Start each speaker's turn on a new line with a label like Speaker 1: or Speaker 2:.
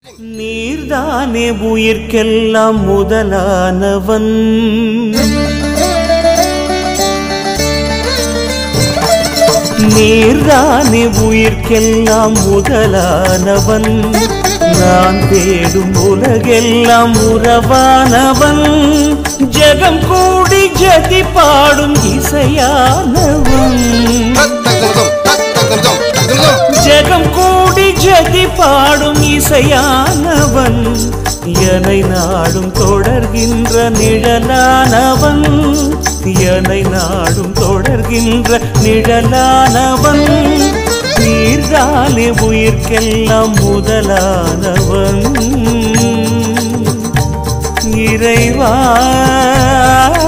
Speaker 1: நீர்தானே உயிர்க்கெல்லாம் முதலானவன் நீர்தானே உயிர்க்கெல்லாம் முதலானவன் நான் தேடும் உலகெல்லாம் உறவானவன் ஜெகம் கூடி ஜதி பாடும் இசையானவன் ஜெகம் கூடி ஜதி பாடும் இசையானவன் எனை நாடும் தொடர்கின்ற நிழலானவன் எனை நாடும் தொடர்கின்ற நிழலானவன் நீர்தானே உயிர்க்கெல்லாம் முதலானவன் இறைவா